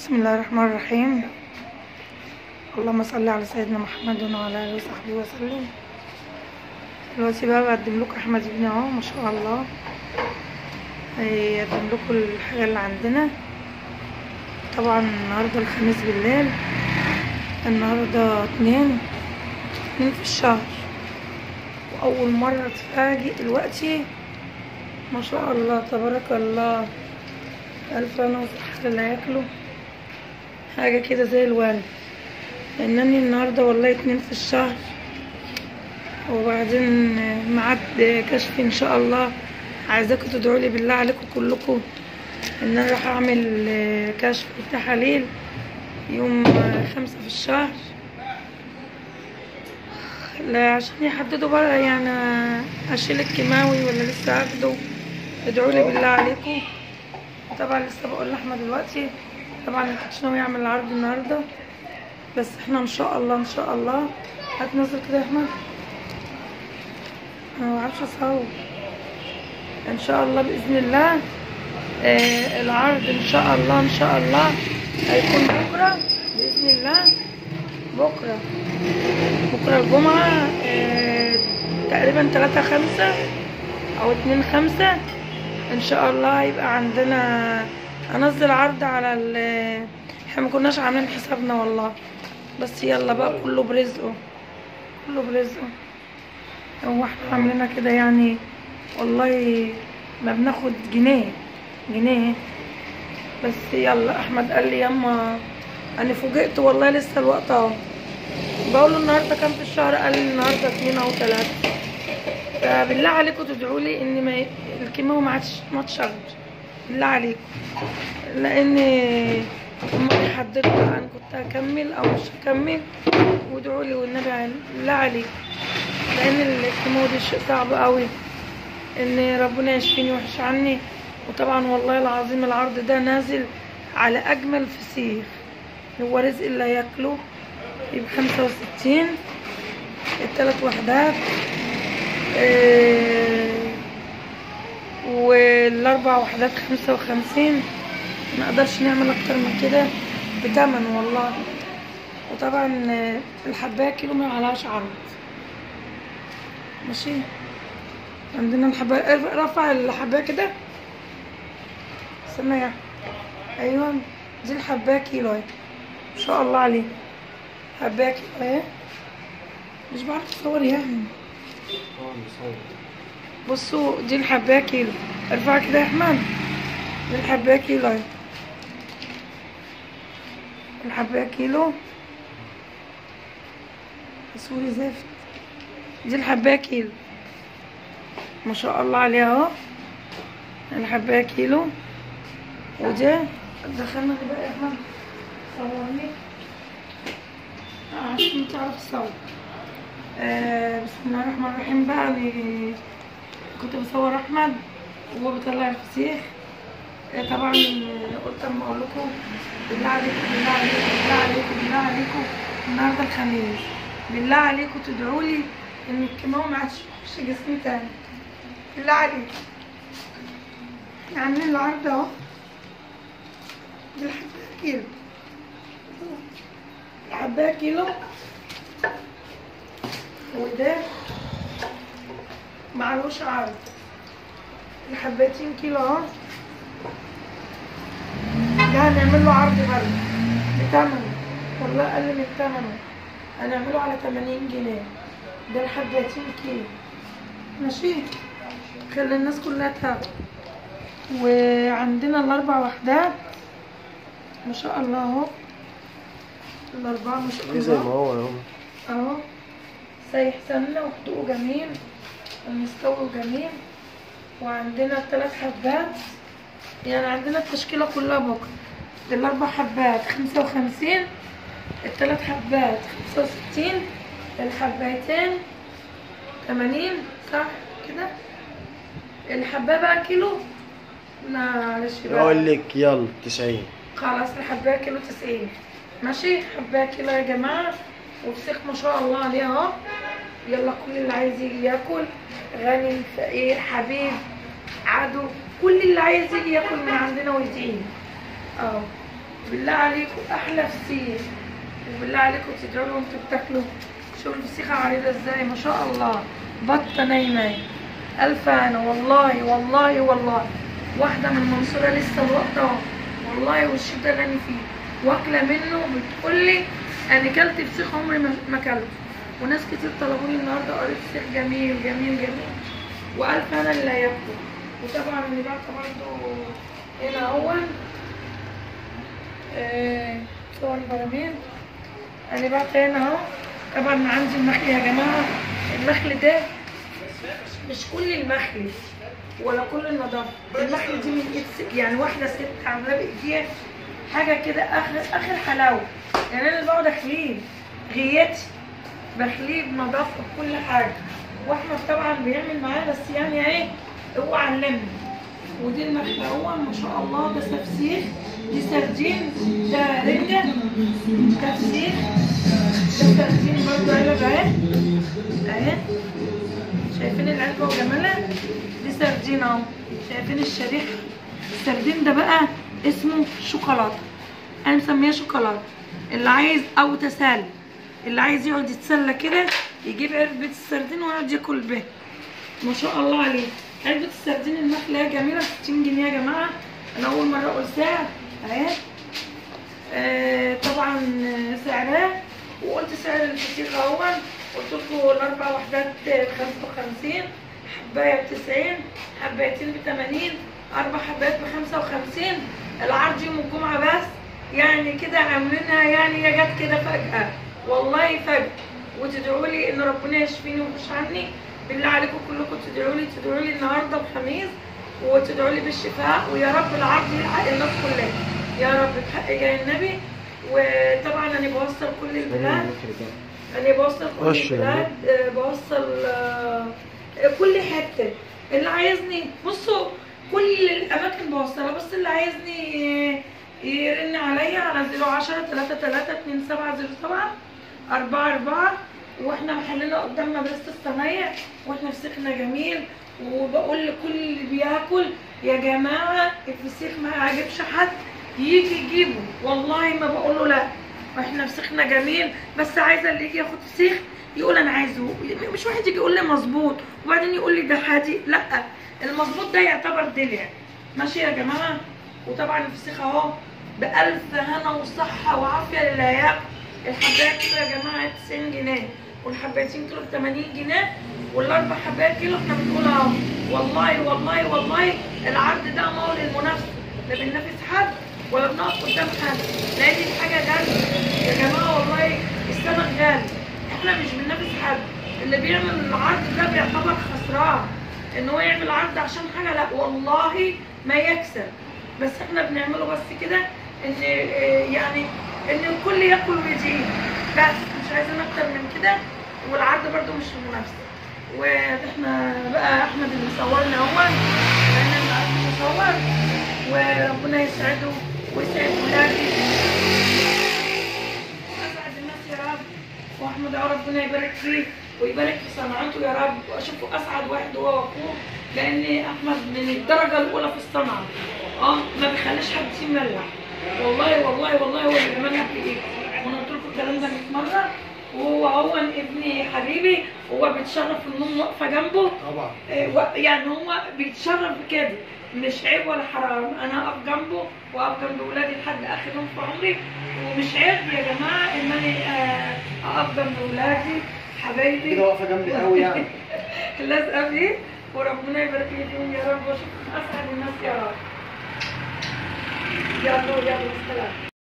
بسم الله الرحمن الرحيم اللهم صل على سيدنا محمد وعلى اله وصحبه وسلم دلوقتي بقى بقدم لكم احمد ابني اهو ما شاء الله هيقدم لكم الحاجه اللي عندنا طبعا النهارده الخميس بالليل النهارده اتنين اتنين في الشهر واول مره اتفاجئ دلوقتي ما شاء الله تبارك الله ألف أنا وصحة اللي هياكلوا حاجة كده زي الورد لأنني النهاردة والله اتنين في الشهر وبعدين ميعاد كشف إن شاء الله عايزاكم تدعوا بالله عليكم كلكم إن أنا راح أعمل كشف وتحاليل يوم خمسة في الشهر لا عشان يحددوا بقى يعني أشيل الكيماوي ولا لسه هاخده ادعوا لي بالله عليكم طبعا لسه بقول لاحمد دلوقتي طبعا ما كنتش ناوي اعمل العرض النهارده بس احنا ان شاء الله ان شاء الله هتنزل كده يا احمد انا ما بعرفش اصور ان شاء الله باذن الله آه العرض ان شاء الله ان شاء الله هيكون بكره باذن الله بكره بكره الجمعه آه تقريبا تلاتة خمسة او اتنين خمسة ان شاء الله يبقى عندنا انزل عرض على ال احنا ما كناش عاملين حسابنا والله بس يلا بقى كله برزقه كله برزقه هو احنا عاملينها كده يعني والله ما بناخد جنيه جنيه بس يلا احمد قال لي ياما انا فوجئت والله لسه الوقت اهو بقول له النهارده كام في الشهر قال لي النهارده اتنين او تلاته فبالله عليكم تدعوا لي ان ما الكيماوي ما عادش ما تشغلش بالله عليكم لان هم يحددوا انا كنت هكمل او مش هكمل وادعوا لي والنبي بالله عليكم لان الكيماوي ده شيء صعب قوي ان ربنا يشفيني ويحش عني وطبعا والله العظيم العرض ده نازل على اجمل فسيخ هو رزق اللي هياكله يبقى خمسة وستين التلات وحدات إيه والاربع وحدات خمسة وخمسين ما اقدرش نعمل اكتر من كده بتمن والله وطبعا الحباية كيلو ما عليهاش عرض ماشي عندنا الحباية رفع الحباية كده استنى يا ايوه دي الحباية كيلو اهي ما شاء الله عليه حباية كيلو اهي مش بعرف اصور يعني بصوا دي الحبايه كيلو ارفع كده يا احمد دي الحبايه كيلو اهي الحبايه كيلو سوري زفت دي الحبايه كيلو ما شاء الله عليها اهو الحبايه كيلو وده دخلنا دي بقى يا احمد صورني عشان تعرف تصور آه بسم الله الرحمن الرحيم بقى أنا كنت بصور احمد وهو بيطلع الفسيخ آه طبعا قلت اما اقول لكم بالله عليكم بالله عليكم بالله عليكم بالله عليكم النهارده الخميس بالله عليكم تدعوا لي ان الكيماوي ما عادش يخش جسمي تاني بالله عليكم احنا عاملين العرض اهو دي الحبايه كيلو الحبايه كيلو وده معلوش عرض الحباتين كيلو اهو ده هنعمل له عرض برضه بتمنه والله اقل من تمنه هنعمله على تمانين جنيه ده الحباتين كيلو ماشي خلي الناس كلها تاخد وعندنا الاربع وحدات ما شاء الله اهو الاربعه ما شاء الله زي ما هو اهو اهو سايح سمنة وحدوقه جميل ومستوي جميل وعندنا الثلاث حبات يعني عندنا التشكيلة كلها بكرة الأربع حبات خمسة وخمسين الثلاث حبات خمسة وستين الحبايتين تمانين صح كده الحباية بقى كيلو معلش بقى اقول لك يلا 90 خلاص الحباية كيلو تسعين ماشي حباية كيلو يا جماعة وفسيخ ما شاء الله عليها اهو يلا كل اللي عايز يجي ياكل غني فقير حبيب عدو كل اللي عايز يجي ياكل من عندنا ويدعينا اهو بالله عليكم احلى فسيخ وبالله عليكم تدعوا له وانتوا بتاكلوا شوفوا الفسيخه عريضه ازاي ما شاء الله بطه نايمه الف انا والله والله والله واحده من المنصوره لسه الوقت اهو والله والشتا اللي انا فيه واكله منه بتقول لي انا كلت فسيخ عمري ما ما كلته وناس كتير طلبوا لي النهارده قريت فسيخ جميل جميل جميل والف انا اللي هياكله وطبعا اللي بعت برضه هنا اول آه، صور البراميل انا بعت هنا اهو طبعا عندي المخل يا جماعه المخل ده مش كل المخل ولا كل النظافه المخل دي من ايد ست- يعني واحده ست عاملاه بايديها حاجه كده اخر اخر حلاوه يعني انا اللي بقعد اخليه غيتي بخليه بنظافه بكل حاجه واحمد طبعا بيعمل معاه بس يعني ايه هو علمني ودي المخلة هو ما شاء الله ده تفسير دي سردين ده رنجة تفسير ده سردين برضه علب اهي اهي شايفين العلبة وجمالها دي سردين اهو شايفين الشريحة السردين ده بقى اسمه شوكولاتة انا مسميه شوكولاتة اللي عايز او تسالي اللي عايز يقعد يتسلى كده يجيب علبة السردين ويقعد ياكل بيها ما شاء الله عليه علبة السردين المخلية جميلة 60 جنيه يا جماعة أنا أول مرة أقول سعر أهي آه طبعا آه، سعرها وقلت سعر الفسيخ أهون قلت لكم الأربع وحدات ب 55 حباية ب 90 حبايتين ب 80 أربع حبايات ب 55 العرض يوم الجمعة بس يعني كده عاملينها يعني هي جت كده فجأة والله فجأة وتدعوا لي ان ربنا يشفيني ويخش عني بالله عليكم كلكم تدعوا لي تدعوا لي النهارده الخميس وتدعوا لي بالشفاء ويا رب العرض يلحق الناس كلها يا رب بحق جاي النبي وطبعا انا بوصل كل البلاد انا بوصل كل وش البلاد آه، بوصل آه، كل حته اللي عايزني بصوا كل الاماكن بوصلها بس اللي عايزني يرن عليا على 010 3 3 2 7 0 7 أربعة أربعة واحنا محلنا قدام مدرسة الصنايع واحنا فسيخنا جميل وبقول لكل اللي بياكل يا جماعة الفسيخ ما يعجبش حد يجي يجيبه والله ما بقول له لا واحنا فسيخنا جميل بس عايزة اللي يجي ياخد فسيخ يقول انا عايزه مش واحد يجي يقول لي مظبوط وبعدين يقول لي ده حادي لا المظبوط ده يعتبر دلع ماشي يا جماعة وطبعا الفسيخ اهو بألف هنا وصحة وعافية للي هياكل الحباية كيلو يا جماعة 90 جنيه والحبايتين كيلو ب 80 جنيه والاربع حبايات كيلو احنا بنقول اهو والله والله والله العرض ده ما هو للمنافسة لا بننافس حد ولا بنقف قدام حد لان الحاجة غالية يا جماعة والله السمك غالي احنا مش بننافس حد اللي بيعمل العرض ده بيعتبر خسران ان هو يعمل عرض عشان حاجة لا والله ما يكسب بس احنا بنعمله بس كده ان اه، يعني ان الكل ياكل ويجيب بس مش عايزين اكتر من كده والعرض برضو مش المنافسه واحنا بقى احمد اللي صورنا هو انا اللي عارف مصور وربنا يسعده ويسعد ولادي اسعد الناس يا رب واحمد يا ربنا يبارك فيه ويبارك في صنعته يا رب واشوفه اسعد واحد هو واخوه لان احمد من الدرجه الاولى في الصنعه اه ما بيخليش حد يملح والله والله والله هو اللي بيملح بايده وانا قلت لكم الكلام ده 100 مره وهو هو ابني حبيبي هو بيتشرف ان امه واقفه جنبه طبعا إيه، و- يعني هو بيتشرف بكده مش عيب ولا حرام انا اقف جنبه واقف جنب ولادي لحد اخر يوم في عمري ومش عيب يا جماعه ان انا آه، اقف جنب ولادي حبايبي كده واقفه جنبي قوي يعني لازقه فيه وربنا يبارك لي فيهم يا رب واشوفكم اسعد الناس يا رب يلا يلا سلام